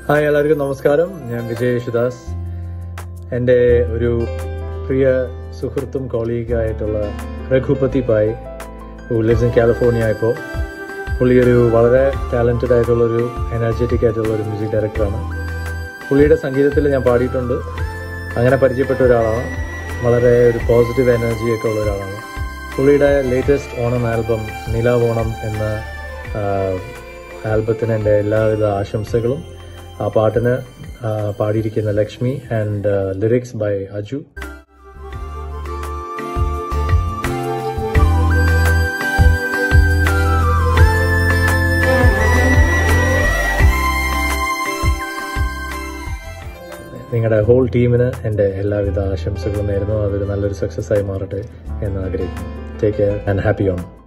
hi എല്ലാവർക്കും നമസ്കാരം ഞാൻ വിജയ് യേശുദാസ് എൻ്റെ ഒരു പ്രിയ സുഹൃത്തും കോളീഗായിട്ടുള്ള രഘുപതി പായ് ഹു ലിവ്സ് ഇൻ കാലിഫോർണിയ ഇപ്പോൾ പുള്ളി ഒരു വളരെ ടാലൻറ്റഡ് ആയിട്ടുള്ള ഒരു എനർജറ്റിക് ആയിട്ടുള്ള ഒരു മ്യൂസിക് ഡയറക്ടറാണ് പുള്ളിയുടെ സംഗീതത്തിൽ ഞാൻ പാടിയിട്ടുണ്ട് അങ്ങനെ പരിചയപ്പെട്ട ഒരാളാണ് വളരെ ഒരു പോസിറ്റീവ് എനർജി ഒക്കെ ഉള്ള ഒരാളാണ് പുള്ളിയുടെ ലേറ്റസ്റ്റ് ഓണം ആൽബം നിലാവോണം എന്ന ആൽബത്തിന് എൻ്റെ എല്ലാവിധ ആശംസകളും ആ പാട്ടിന് ആ, പാടിയിരിക്കുന്ന Lakshmi and lyrics by Aju നിങ്ങളുടെ ഹോൾ ടീമിന് എൻ്റെ എല്ലാവിധ ആശംസകളും നേരുന്നു അതൊരു നല്ലൊരു സക്സസ് ആയി മാറട്ടെ എന്ന് ആഗ്രഹിക്കുന്നു take care and happy Onam